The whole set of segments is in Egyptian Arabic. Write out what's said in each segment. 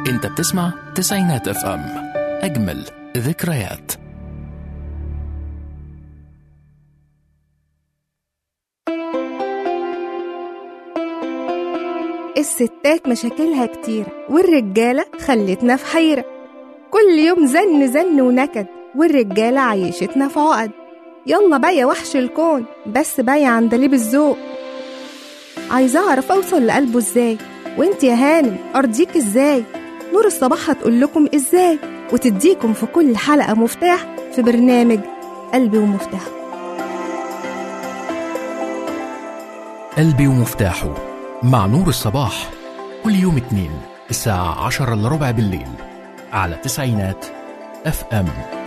انت بتسمع تسعينات اف ام اجمل ذكريات الستات مشاكلها كتيرة والرجالة خلتنا في حيرة كل يوم زن زن ونكد والرجالة عيشتنا في عقد يلا بقى يا وحش الكون بس بقى يا عندليب الذوق عايزة أعرف أوصل لقلبه إزاي وإنت يا هانم أرضيك إزاي نور الصباح هتقول لكم إزاي وتديكم في كل حلقة مفتاح في برنامج قلبي ومفتاحه قلبي ومفتاحه مع نور الصباح كل يوم اتنين الساعة عشرة إلا ربع بالليل على تسعينات اف ام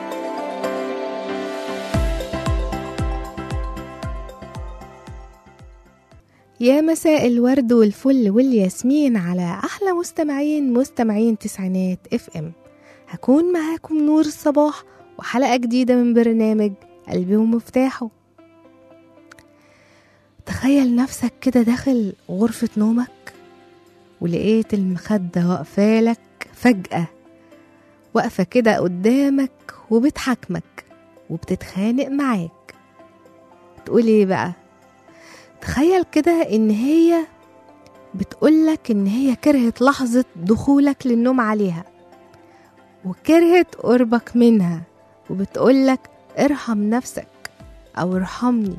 يا مساء الورد والفل والياسمين على أحلى مستمعين مستمعين تسعينات اف ام هكون معاكم نور الصباح وحلقة جديدة من برنامج قلبي ومفتاحه تخيل نفسك كده داخل غرفة نومك ولقيت المخدة واقفالك فجأة واقفة كده قدامك وبتحاكمك وبتتخانق معاك تقول ايه بقى تخيل كده ان هي بتقولك ان هي كرهت لحظة دخولك للنوم عليها وكرهت قربك منها وبتقولك ارحم نفسك او ارحمني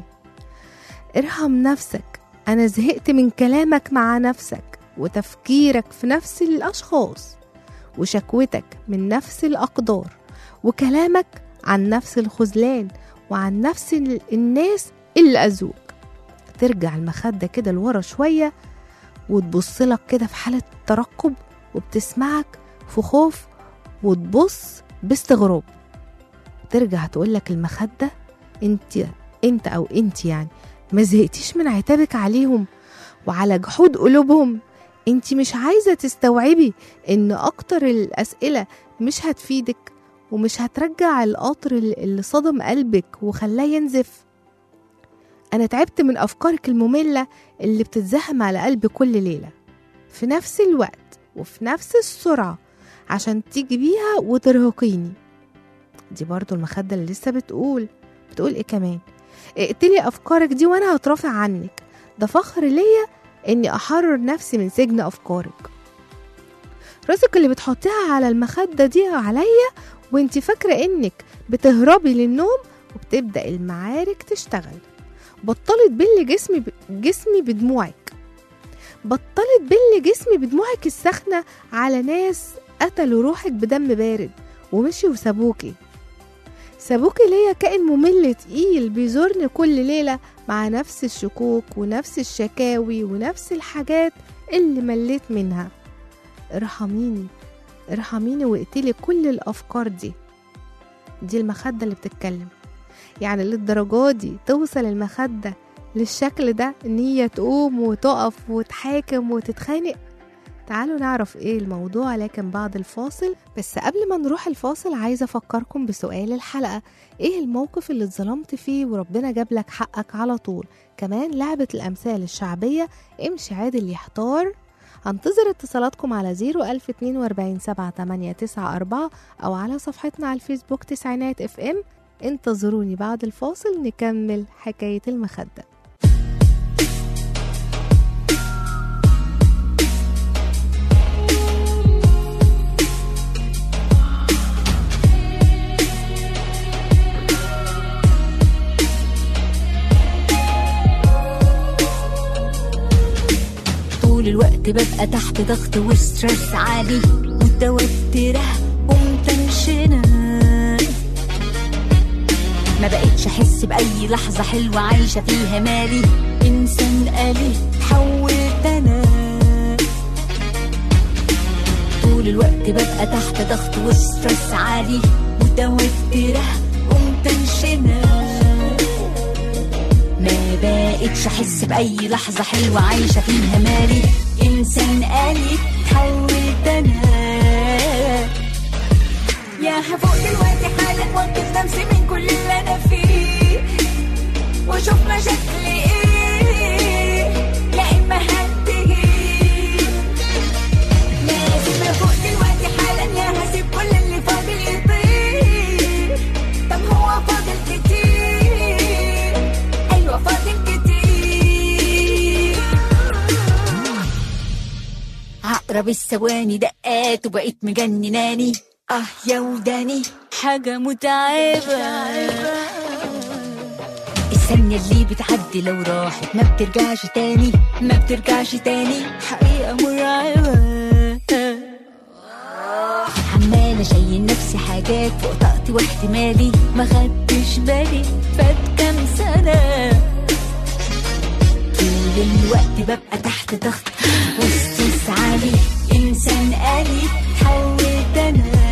ارحم نفسك انا زهقت من كلامك مع نفسك وتفكيرك في نفس الاشخاص وشكوتك من نفس الاقدار وكلامك عن نفس الخذلان وعن نفس ال- الناس اللي اذوك ترجع المخدة كده لورا شوية وتبص لك كده في حالة ترقب وبتسمعك في خوف وتبص باستغراب ترجع تقول لك المخدة انت انت او انت يعني ما زهقتيش من عتابك عليهم وعلى جحود قلوبهم انت مش عايزة تستوعبي ان اكتر الاسئلة مش هتفيدك ومش هترجع القطر اللي اللي صدم قلبك وخلاه ينزف انا تعبت من افكارك المملة اللي بتتزحم على قلبي كل ليلة في نفس الوقت وفي نفس السرعة عشان تيجي بيها وترهقيني دي برضو المخدة اللي لسه بتقول بتقول ايه كمان اقتلي افكارك دي وانا هترافع عنك ده فخر ليا اني احرر نفسي من سجن افكارك راسك اللي بتحطيها على المخدة دي عليا وانت فاكرة انك بتهربي للنوم وبتبدأ المعارك تشتغل بطلت بل جسمي ب... جسمي بدموعك بطلت بل جسمي بدموعك السخنة على ناس قتلوا روحك بدم بارد ومشي وسابوكي سابوكي ليا كائن ممل تقيل بيزورني كل ليلة مع نفس الشكوك ونفس الشكاوي ونفس الحاجات اللي مليت منها ارحميني ارحميني واقتلي كل الأفكار دي دي المخدة اللي بتتكلم يعني للدرجة دي توصل المخدة للشكل ده ان هي تقوم وتقف وتحاكم وتتخانق تعالوا نعرف ايه الموضوع لكن بعد الفاصل بس قبل ما نروح الفاصل عايزة افكركم بسؤال الحلقة ايه الموقف اللي اتظلمت فيه وربنا جاب لك حقك على طول كمان لعبة الامثال الشعبية امشي عادل يحتار هنتظر اتصالاتكم على 01042 7894 او على صفحتنا على الفيسبوك تسعينات اف ام انتظروني بعد الفاصل نكمل حكاية المخدة طول الوقت ببقى تحت ضغط وستريس عالي متوترة ومتنشنة ما بقتش احس باي لحظة حلوة عايشة فيها مالي انسان آلي اتحولت انا طول الوقت ببقى تحت ضغط وستريس عالي متوترة ومتنشنة ما بقتش احس باي لحظه حلوه عايشه فيها مالي انسان آلي اتحولت انا يا هفوق دلوقتي حالا وانقذ نفسي من كل اللي انا فيه واشوف مشاكلي ايه يا اما هنتهي لازم افوق دلوقتي تضرب الثواني دقات وبقيت مجنناني اه يا وداني حاجة متعبة الثانية اللي بتعدي لو راحت ما بترجعش تاني ما بترجعش تاني حقيقة مرعبة عمالة شايل نفسي حاجات فوق طاقتي واحتمالي ما خدتش بالي فات كام سنة طول الوقت ببقى تحت ضغط وستريس عالي إنسان آلي اتحولت أنا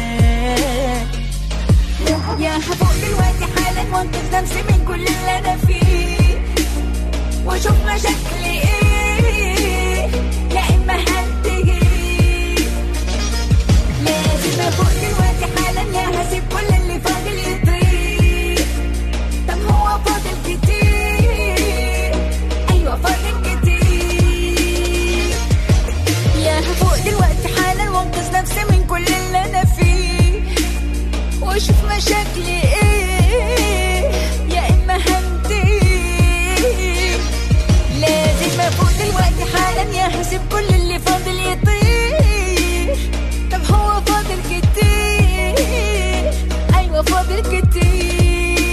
يا هفوق دلوقتي حالا وانقذ نفسي من كل اللي أنا فيه وأشوف مشاكلي إيه يا إما هنتهي لازم افوق دلوقتي حالا يا هسيب كل اللي فاضل يطير طب هو فاضل كتير ايوه فاضل كتير يا هفوق دلوقتي حالا وانقذ نفسي من كل اللي انا فيه واشوف مشاكلي ايه يا اما هنتهي لازم افوق دلوقتي حالا يا هسيب كل اللي فاضل يطير طب هو فاضل كتير ايوه فاضل كتير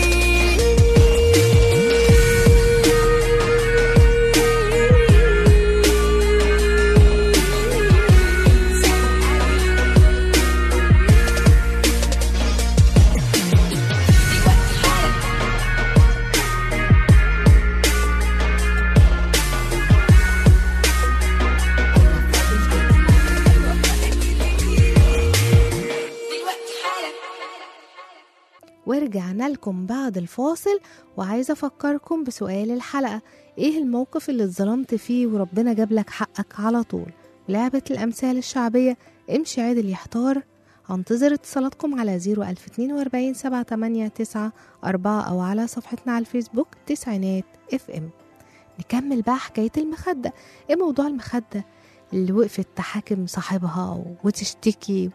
ورجعنا لكم بعد الفاصل وعايزة أفكركم بسؤال الحلقة إيه الموقف اللي اتظلمت فيه وربنا جاب لك حقك على طول لعبة الأمثال الشعبية امشي عدل يحتار هنتظر اتصالاتكم على 01042 789 4 أو على صفحتنا على الفيسبوك تسعينات اف ام نكمل بقى حكاية المخدة ايه موضوع المخدة اللي وقفت تحاكم صاحبها وتشتكي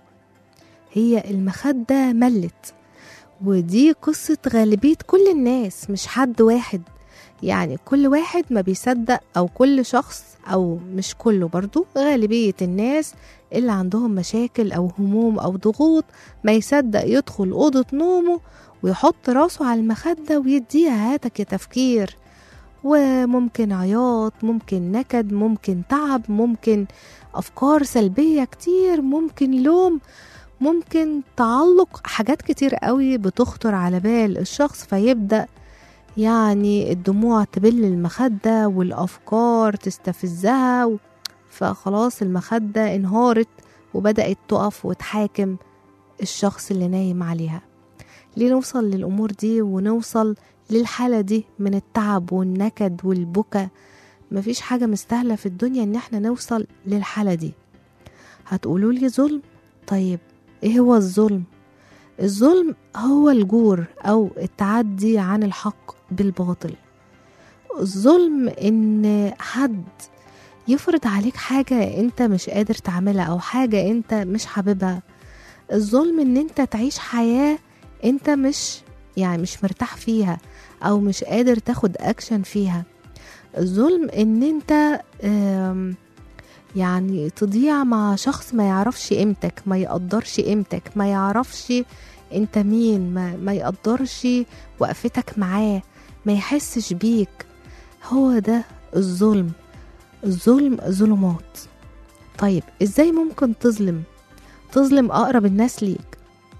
هي المخدة ملت ودي قصة غالبية كل الناس مش حد واحد يعني كل واحد ما بيصدق أو كل شخص أو مش كله برضو غالبية الناس اللي عندهم مشاكل أو هموم أو ضغوط ما يصدق يدخل أوضة نومه ويحط راسه على المخدة ويديها هاتك يا تفكير وممكن عياط ممكن نكد ممكن تعب ممكن أفكار سلبية كتير ممكن لوم ممكن تعلق حاجات كتير قوي بتخطر على بال الشخص فيبدأ يعني الدموع تبل المخدة والأفكار تستفزها و... فخلاص المخدة انهارت وبدأت تقف وتحاكم الشخص اللي نايم عليها ليه نوصل للأمور دي ونوصل للحالة دي من التعب والنكد والبكا مفيش حاجة مستاهلة في الدنيا ان احنا نوصل للحالة دي هتقولوا لي ظلم طيب ايه هو الظلم الظلم هو الجور او التعدي عن الحق بالباطل الظلم ان حد يفرض عليك حاجة انت مش قادر تعملها او حاجة انت مش حاببها الظلم ان انت تعيش حياة انت مش يعني مش مرتاح فيها او مش قادر تاخد اكشن فيها الظلم ان انت آم يعني تضيع مع شخص ما يعرفش قيمتك ما يقدرش قيمتك ما يعرفش انت مين ما, ما يقدرش وقفتك معاه ما يحسش بيك هو ده الظلم الظلم ظلمات طيب ازاي ممكن تظلم تظلم اقرب الناس ليك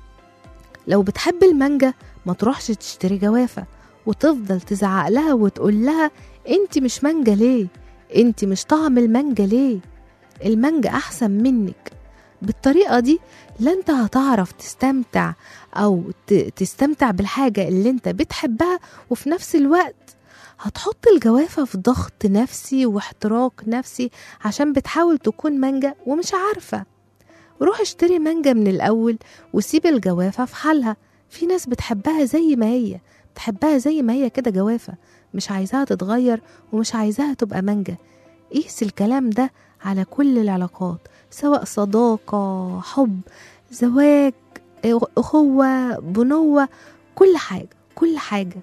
لو بتحب المانجا ما تروحش تشتري جوافة وتفضل تزعق لها وتقول لها انت مش مانجا ليه انت مش طعم المانجا ليه المانجا احسن منك بالطريقة دي لا انت هتعرف تستمتع او ت- تستمتع بالحاجة اللي انت بتحبها وفي نفس الوقت هتحط الجوافة في ضغط نفسي واحتراق نفسي عشان بتحاول تكون مانجا ومش عارفة روح اشتري مانجا من الأول وسيب الجوافة في حالها في ناس بتحبها زي ما هي بتحبها زي ما هي كده جوافة مش عايزاها تتغير ومش عايزاها تبقى مانجا قيس الكلام ده على كل العلاقات سواء صداقة حب زواج أخوة بنوة كل حاجة كل حاجة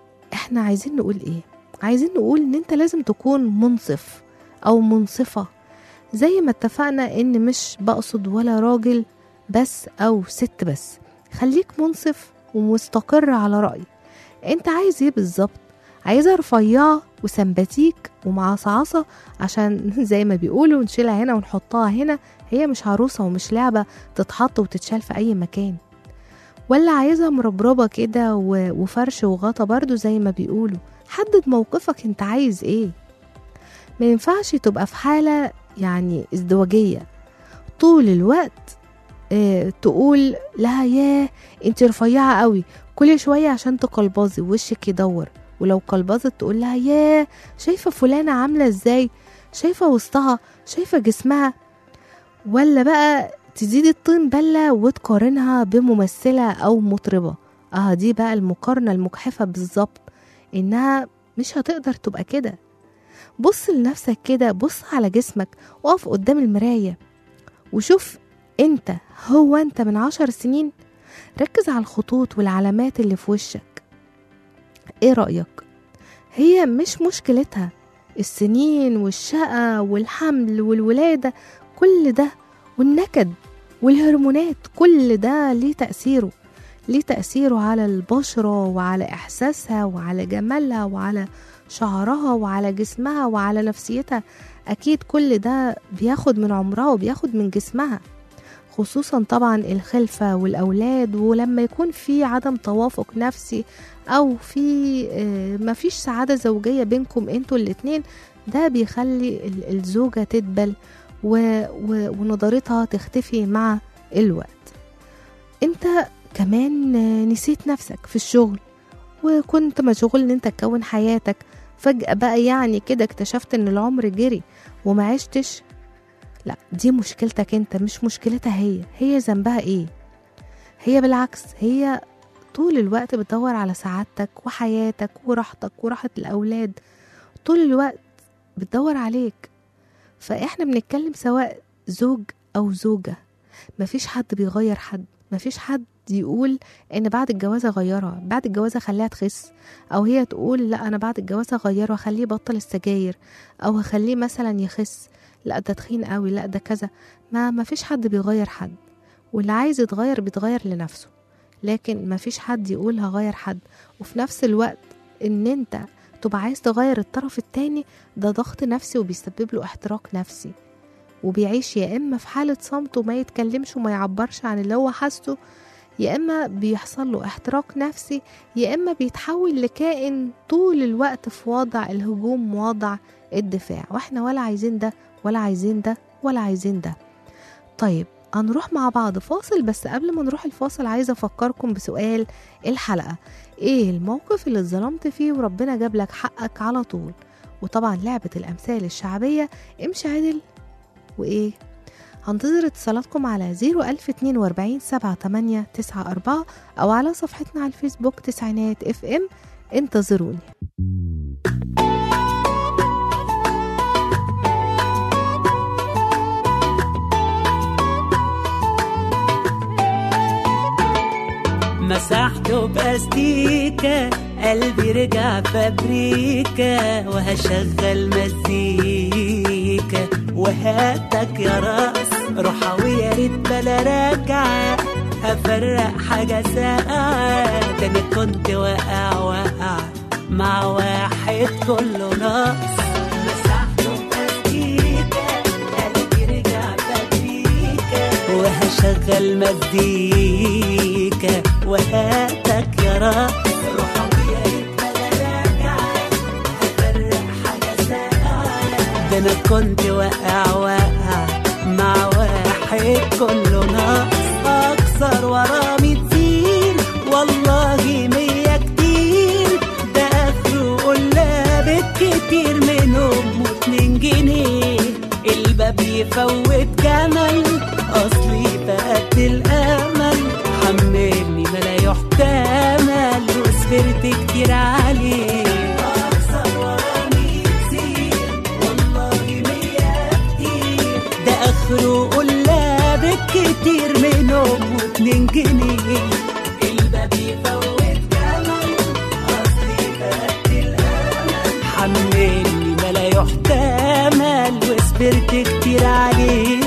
فإحنا عايزين نقول إيه عايزين نقول إن أنت لازم تكون منصف أو منصفة زي ما اتفقنا ان مش بقصد ولا راجل بس او ست بس خليك منصف ومستقر على رأي انت عايز ايه بالظبط عايزة رفيعة وسمباتيك ومعصعصة عشان زي ما بيقولوا نشيلها هنا ونحطها هنا هي مش عروسة ومش لعبة تتحط وتتشال في أي مكان ولا عايزها مربربة كده و- وفرش وغطا برضو زي ما بيقولوا حدد موقفك انت عايز ايه ما ينفعش تبقى في حالة يعني ازدواجية طول الوقت اه تقول لها ياه انت رفيعة قوي كل شوية عشان تقلبظي وشك يدور ولو قلبظت تقول لها ياه شايفة فلانة عاملة ازاي شايفة وسطها شايفة جسمها ولا بقى تزيد الطين بلة وتقارنها بممثلة أو مطربة اه دي بقى المقارنة المجحفة بالظبط إنها مش هتقدر تبقى كده بص لنفسك كده بص على جسمك وقف قدام المراية وشوف انت هو انت من عشر سنين ركز على الخطوط والعلامات اللي في وشك ايه رأيك هي مش مشكلتها السنين والشقة والحمل والولادة كل ده والنكد والهرمونات كل ده ليه تأثيره ليه تأثيره على البشرة وعلى إحساسها وعلى جمالها وعلى شعرها وعلى جسمها وعلى نفسيتها أكيد كل ده بياخد من عمرها وبياخد من جسمها خصوصا طبعا الخلفة والأولاد ولما يكون في عدم توافق نفسي أو في آه، مفيش سعادة زوجية بينكم انتوا الاتنين ده بيخلي ال- الزوجة تدبل و... و... ونضارتها تختفي مع الوقت انت كمان آه، نسيت نفسك في الشغل وكنت مشغول ان انت تكون حياتك فجأة بقى يعني كده اكتشفت ان العمر جري وما عشتش لا دي مشكلتك انت مش مشكلتها هي هي ذنبها ايه هي بالعكس هي طول الوقت بتدور على سعادتك وحياتك وراحتك وراحة الأولاد طول الوقت بتدور عليك فإحنا بنتكلم سواء زوج أو زوجة مفيش حد بيغير حد مفيش حد يقول ان بعد الجواز اغيرها بعد الجواز اخليها تخس او هي تقول لا انا بعد الجواز اغيره واخليه يبطل السجاير او هخليه مثلا يخس لا ده تخين قوي لا ده كذا ما مفيش حد بيغير حد واللي عايز يتغير بيتغير لنفسه لكن مفيش حد يقول هغير حد وفي نفس الوقت ان انت تبقى عايز تغير الطرف التاني ده ضغط نفسي وبيسبب له احتراق نفسي وبيعيش يا اما في حالة صمت وما يتكلمش وما يعبرش عن اللي هو حاسه يا اما بيحصل له احتراق نفسي يا اما بيتحول لكائن طول الوقت في وضع الهجوم ووضع الدفاع واحنا ولا عايزين ده ولا عايزين ده ولا عايزين ده طيب هنروح مع بعض فاصل بس قبل ما نروح الفاصل عايزة أفكركم بسؤال الحلقة إيه الموقف اللي اتظلمت فيه وربنا جاب لك حقك على طول وطبعا لعبة الأمثال الشعبية امشي عدل وإيه هنتظر اتصالاتكم على 01042 7894 أو على صفحتنا على الفيسبوك تسعينات اف ام انتظروني مسحته باستيكة قلبي رجع فابريكا وهشغل مزيكا وهاتك يا راس روحة ويا ريت بلا راجعة هفرق حاجة ساقعة تاني كنت واقع واقع مع واحد كله ناقص مسحته باستيكة قلبي رجع فابريكا وهشغل مزيكا وهاتك يا راس روحة ويا ريت بلا راجعة هفرق حاجة ساقعة ده انا كنت واقع واقع مع واحد كله ناقص اكسر ورا ميتين والله مية كتير ده اخره قلابك كتير منهم واتنين جنيه الباب يفوت جمل اصلي فقدت الامل حملني ما لا يحتمل وسهرت كتير عليه أكسر ورا ميتين والله مية كتير ده اخره قلابك كتير منهم واتنين جنيه الباب يفوت جمل اصلي فقدت الامل حملني ما لا يحتمل وسبرت وصبرت كتير عليه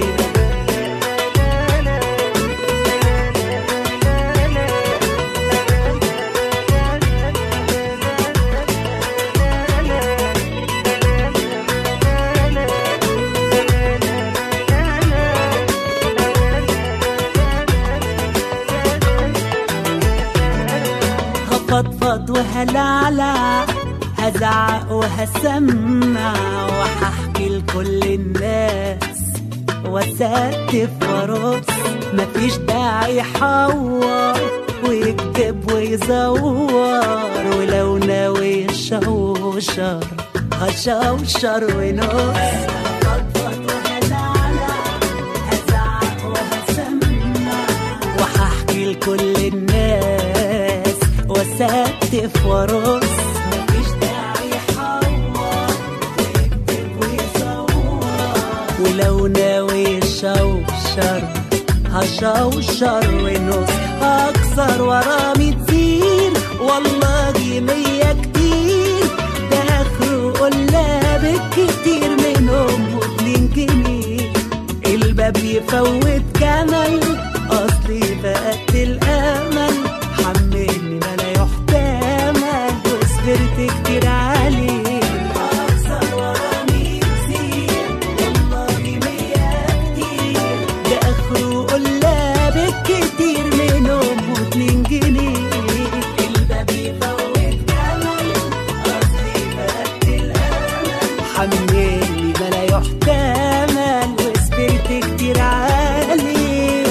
هفضفض وهلعلع هزعق وهسمع وهحكي لكل الناس واسقف وارص مفيش داعي يحور ويكذب ويزور ولو ناوي يشوشر هشوشر ونص هفضفض وهلعلع هزعق وهسمع وهحكي لكل الناس واسقف وارص مفيش داعي يحور ويكتب ويصور ولو ناوي يشوشر هشوشر ونص هكسر ورا ميتين والله مية كتير ده اخره قلاب كتير منهم واتنين جنيه الباب يفوت جمل اصلي فقدت الامل حملني ما لا يحتمل وصبرت كتير عليه اكثر ورا كتير والله مية كتير ده اخره قلاب كتير منهم واتنين جنيه الباب يفوت جمل اصلي فقدت الامل حملني ما لا يحتمل وصبرت كتير عليه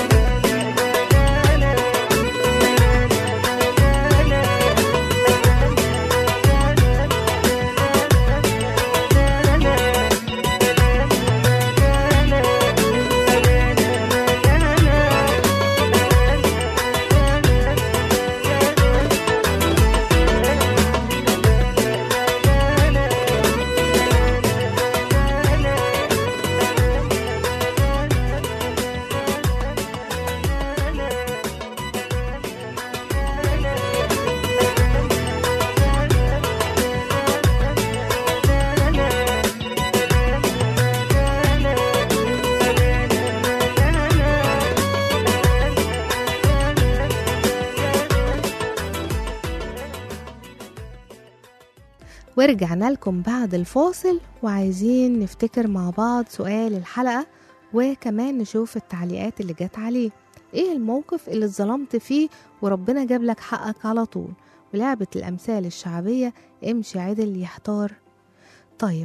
ورجعنا لكم بعد الفاصل وعايزين نفتكر مع بعض سؤال الحلقة وكمان نشوف التعليقات اللي جت عليه ايه الموقف اللي اتظلمت فيه وربنا جاب لك حقك على طول ولعبة الأمثال الشعبية امشي عدل يحتار طيب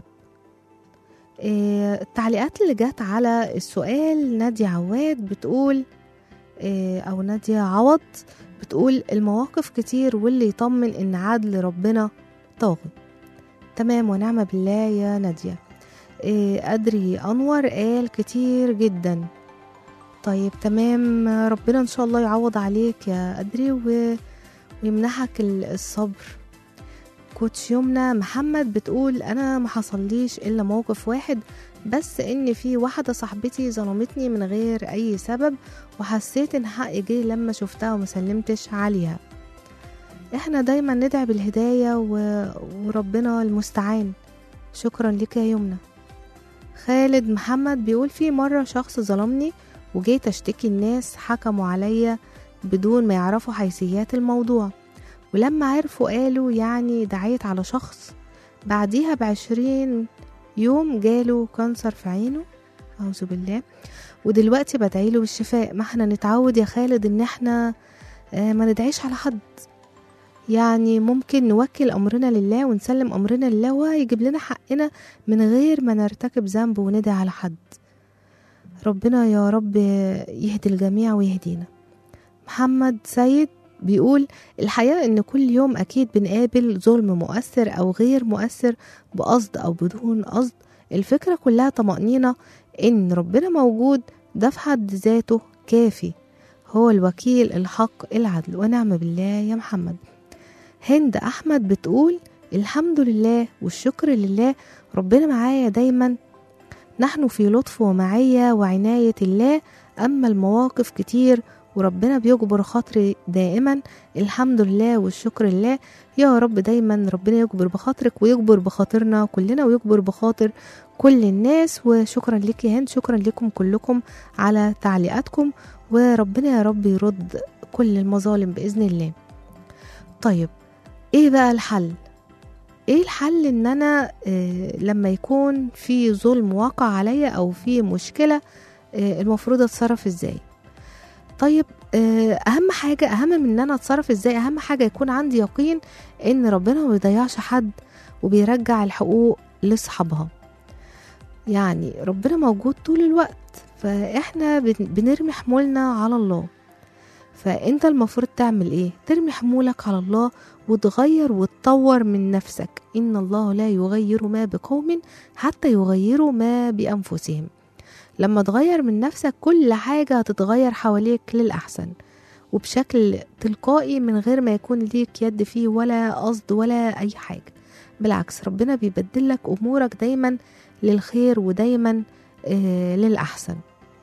إيه التعليقات اللي جت على السؤال نادية عواد بتقول إيه أو نادية عوض بتقول المواقف كتير واللي يطمن إن عدل ربنا طاغي تمام ونعم بالله يا نادية إيه أدري أنور قال كتير جدا طيب تمام ربنا إن شاء الله يعوض عليك يا أدري و... ويمنحك ال- الصبر كوتش يمنى محمد بتقول أنا ما حصليش إلا موقف واحد بس إن في واحدة صاحبتي ظلمتني من غير أي سبب وحسيت إن حقي جه لما شفتها ومسلمتش عليها احنا دايما ندعي بالهداية و... وربنا المستعان شكرا لك يا يمنى خالد محمد بيقول في مرة شخص ظلمني وجيت اشتكي الناس حكموا عليا بدون ما يعرفوا حيثيات الموضوع ولما عرفوا قالوا يعني دعيت على شخص بعديها بعشرين يوم جاله كانسر في عينه أعوذ بالله ودلوقتي بدعيله بالشفاء ما احنا نتعود يا خالد ان احنا آه، ما ندعيش على حد يعني ممكن نوكل أمرنا لله ونسلم أمرنا لله ويجيب لنا حقنا من غير ما نرتكب ذنب وندعي على حد ربنا يا رب يهدي الجميع ويهدينا محمد سيد بيقول الحقيقة إن كل يوم أكيد بنقابل ظلم مؤثر أو غير مؤثر بقصد أو بدون قصد الفكرة كلها طمأنينة إن ربنا موجود ده في حد ذاته كافي هو الوكيل الحق العدل ونعم بالله يا محمد هند أحمد بتقول الحمد لله والشكر لله ربنا معايا دايما نحن في لطف ومعية وعناية الله أما المواقف كتير وربنا بيجبر خاطري دائما الحمد لله والشكر لله يا رب دايما ربنا يجبر بخاطرك ويجبر بخاطرنا كلنا ويجبر بخاطر كل الناس وشكرا لك يا هند شكرا لكم كلكم على تعليقاتكم وربنا يا رب يرد كل المظالم بإذن الله طيب ايه بقى الحل ايه الحل ان انا آه لما يكون في ظلم واقع عليا او في مشكلة آه المفروض اتصرف ازاي طيب آه اهم حاجة اهم من ان انا اتصرف ازاي اهم حاجة يكون عندي يقين ان ربنا ما بيضيعش حد وبيرجع الحقوق لاصحابها يعني ربنا موجود طول الوقت فاحنا بن- بنرمي حمولنا على الله فانت المفروض تعمل ايه ترمي حمولك على الله وتغير وتطور من نفسك ان الله لا يغير ما بقوم حتى يغيروا ما بانفسهم لما تغير من نفسك كل حاجة هتتغير حواليك للأحسن وبشكل تلقائي من غير ما يكون ليك يد فيه ولا قصد ولا أي حاجة بالعكس ربنا بيبدل لك أمورك دايما للخير ودايما آه للأحسن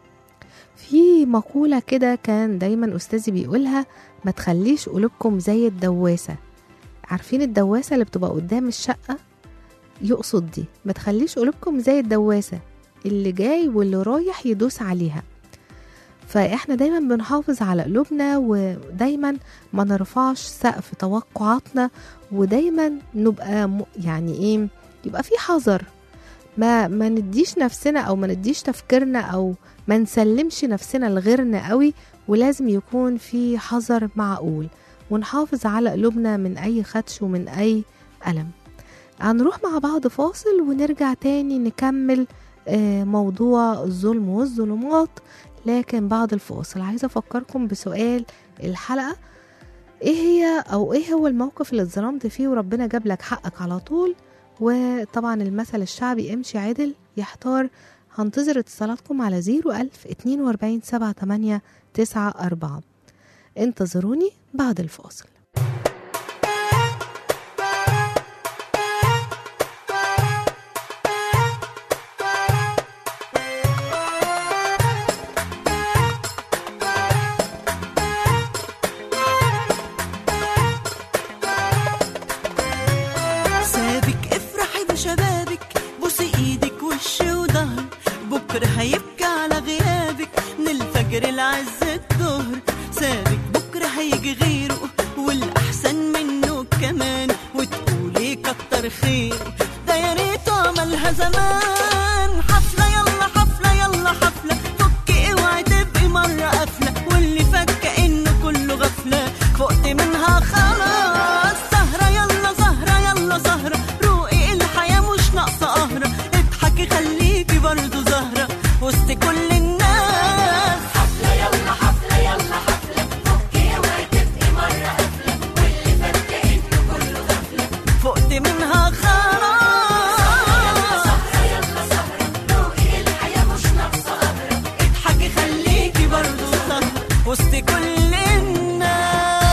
في مقولة كده كان دايما أستاذي بيقولها ما تخليش قلوبكم زي الدواسة عارفين الدواسة اللي بتبقى قدام الشقة يقصد دي ما تخليش قلوبكم زي الدواسة اللي جاي واللي رايح يدوس عليها فاحنا دايما بنحافظ على قلوبنا ودايما ما نرفعش سقف توقعاتنا ودايما نبقى م- يعني ايه يبقى في حذر ما ما نديش نفسنا او ما نديش تفكيرنا او ما نسلمش نفسنا لغيرنا قوي ولازم يكون في حذر معقول ونحافظ على قلوبنا من اي خدش ومن اي ألم هنروح مع بعض فاصل ونرجع تاني نكمل آه، موضوع الظلم والظلمات لكن بعد الفاصل عايزة أفكركم بسؤال الحلقة ايه هي او ايه هو الموقف اللي اتظلمت فيه وربنا جاب لك حقك على طول وطبعا المثل الشعبي امشي عدل يحتار هنتظر اتصالاتكم على 01000 42 78 94 انتظروني بعد الفاصل سابك افرحي بشبابك بوسي ايدك وش وظهر بكره هيبكي على غيابك من الفجر لعز الظهر سابك بكره هيجي غيره والاحسن منه كمان وتقولي كتر خير ده يا ريت عملها زمان حفله يلا حفله يلا حفله فكي اوعي تبقي مره قافله واللي فات كانه كله غفله فقت منها خلاص سهره يلا زهره يلا زهره روقي الحياه مش ناقصه قهره اضحكي خليكي برضه زهره وسط كل الناس حفله يلا حفله يلا حفله فكي اوعي تبقي مره قافله واللي فات كانه كله غفله فقت منها خلاص اضحكي خليكي برضه زهره وسط كل الناس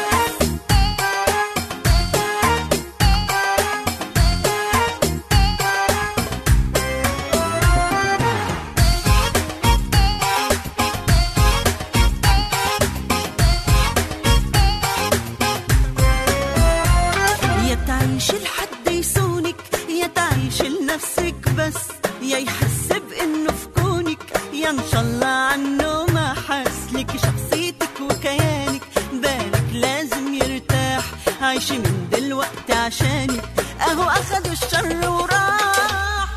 يا تعيش لحد يسونك يا تعيش لنفسك بس يا يحس بانه في كونك يا ان شاء الله عنه ما حس لك شخصيتك وكيانك بالك لازم يرتاح عايشي من دلوقتي عشانك اهو اخد الشر وراح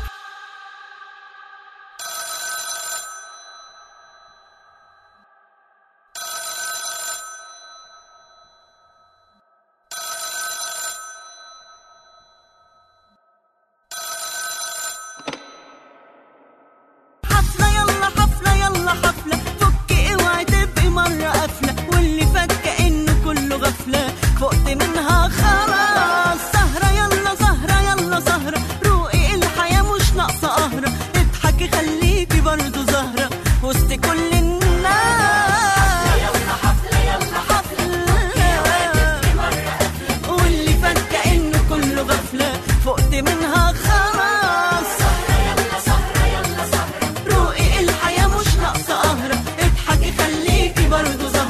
حفلة يلا حفلة يلا حفلة فكي اوعي تبقي مرة قافلة واللي فات كأنه كله غفلة فقت منها خلاص سهرة يلا زهرة يلا زهرة روقي الحياة مش ناقصة قهرة اضحكي خليكي برضه زهرة وسط كل الناس يلا حفلة يلا حفلة واللي فات كأنه كله غفلة فقت منها خلاص روقي الحياة مش ناقصة قهرة اضحكي خليكي برضه زهرة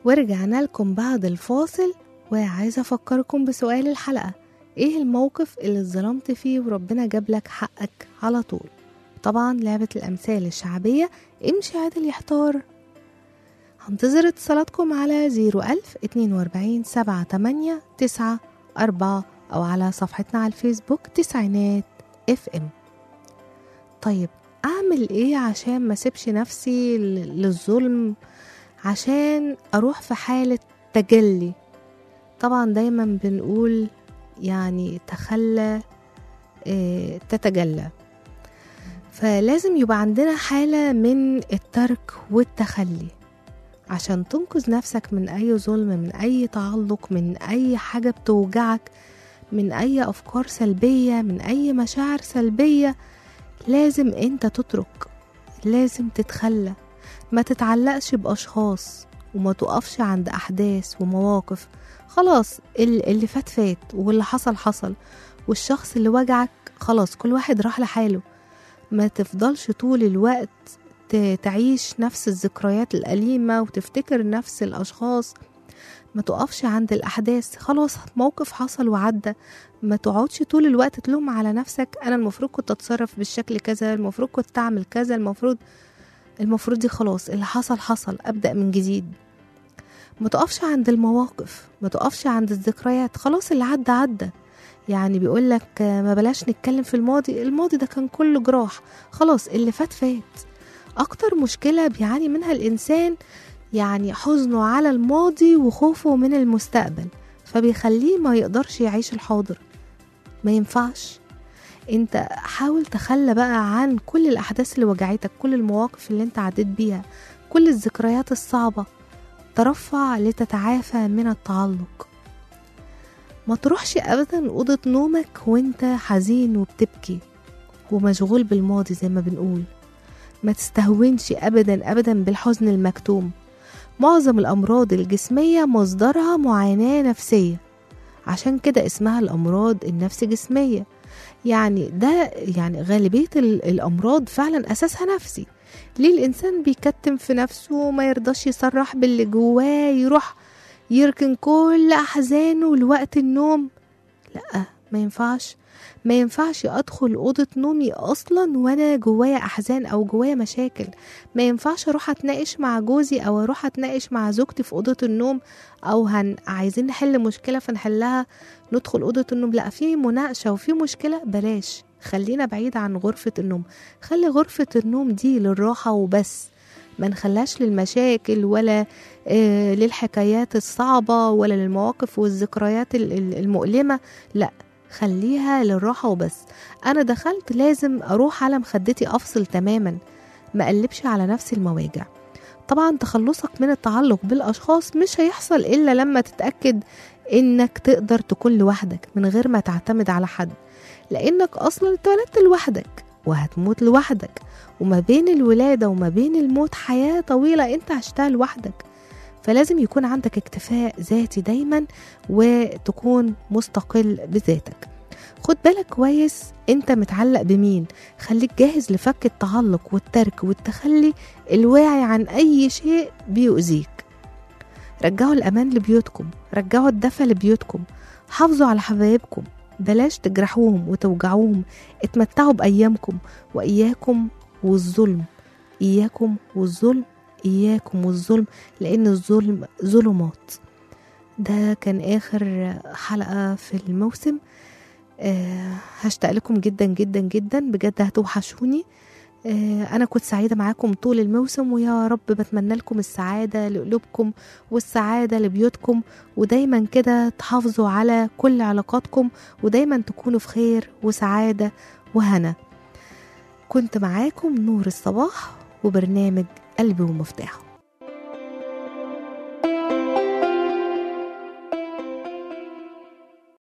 ورجعنا لكم بعد الفاصل وعايزة أفكركم بسؤال الحلقة إيه الموقف اللي اتظلمت فيه وربنا جاب لك حقك على طول طبعا لعبة الأمثال الشعبية امشي عادل يحتار هنتظر اتصالاتكم على 01000 42 7 8 9 4 أو على صفحتنا على الفيسبوك تسعينات اف ام طيب أعمل إيه عشان ما سيبش نفسي ل- للظلم عشان أروح في حالة تجلي طبعا دايما بنقول يعني تخلى آه، تتجلى فلازم يبقى عندنا حالة من الترك والتخلي عشان تنقذ نفسك من أي ظلم من أي تعلق من أي حاجة بتوجعك من أي أفكار سلبية من أي مشاعر سلبية لازم أنت تترك لازم تتخلى ما تتعلقش بأشخاص وما تقفش عند أحداث ومواقف خلاص ال- اللي فات فات واللي حصل حصل والشخص اللي وجعك خلاص كل واحد راح لحاله ما تفضلش طول الوقت ت- تعيش نفس الذكريات الأليمة وتفتكر نفس الأشخاص ما تقفش عند الأحداث خلاص موقف حصل وعدى ما تقعدش طول الوقت تلوم على نفسك أنا المفروض كنت أتصرف بالشكل كذا المفروض كنت أعمل كذا المفروض المفروض دي خلاص اللي حصل حصل أبدأ من جديد ما تقفش عند المواقف ما تقفش عند الذكريات خلاص اللي عدى عدى يعني بيقولك آه، ما بلاش نتكلم في الماضي الماضي ده كان كله جراح خلاص اللي فات فات أكتر مشكلة بيعاني منها الإنسان يعني حزنه على الماضي وخوفه من المستقبل فبيخليه ما يقدرش يعيش الحاضر ما ينفعش انت حاول تخلى بقى عن كل الأحداث اللي وجعتك كل المواقف اللي انت عديت بيها كل الذكريات الصعبة ترفع لتتعافى من التعلق ما تروحش أبدا أوضة نومك وانت حزين وبتبكي ومشغول بالماضي زي ما بنقول ما تستهونش أبدا أبدا بالحزن المكتوم معظم الأمراض الجسمية مصدرها معاناة نفسية عشان كده اسمها الأمراض النفس جسمية يعني ده يعني غالبية ال- الأمراض فعلا أساسها نفسي ليه الإنسان بيكتم في نفسه وما يرضاش يصرح باللي جواه يروح يركن كل أحزانه لوقت النوم لأ ما ينفعش ما ينفعش أدخل أوضة نومي أصلا وأنا جوايا أحزان أو جوايا مشاكل ما ينفعش أروح أتناقش مع جوزي أو أروح أتناقش مع زوجتي في أوضة النوم أو هن عايزين نحل مشكلة فنحلها ندخل أوضة النوم لأ في مناقشة وفي مشكلة بلاش خلينا بعيد عن غرفة النوم خلي غرفة النوم دي للراحة وبس ما نخليهاش للمشاكل ولا آه للحكايات الصعبة ولا للمواقف والذكريات ال- ال- المؤلمة لا خليها للراحة وبس أنا دخلت لازم أروح على مخدتي أفصل تماما ما أقلبش على نفسي المواجع طبعا تخلصك من التعلق بالأشخاص مش هيحصل إلا لما تتأكد إنك تقدر تكون لوحدك من غير ما تعتمد على حد لأنك أصلا اتولدت لوحدك وهتموت لوحدك وما بين الولادة وما بين الموت حياة طويلة انت عشتها لوحدك فلازم يكون عندك اكتفاء ذاتي دايما وتكون مستقل بذاتك خد بالك كويس انت متعلق بمين خليك جاهز لفك التعلق والترك والتخلي الواعي عن اي شيء بيؤذيك رجعوا الامان لبيوتكم رجعوا الدفى لبيوتكم حافظوا على حبايبكم بلاش تجرحوهم وتوجعوهم اتمتعوا بايامكم واياكم والظلم اياكم والظلم اياكم والظلم لان الظلم ظلمات ده كان اخر حلقه في الموسم آه هشتاق لكم جدا جدا جدا بجد هتوحشوني آه انا كنت سعيده معاكم طول الموسم ويا رب بتمنى لكم السعاده لقلوبكم والسعاده لبيوتكم ودايما كده تحافظوا على كل علاقاتكم ودايما تكونوا في خير وسعاده وهنا كنت معاكم نور الصباح وبرنامج قلبي ومفتاحه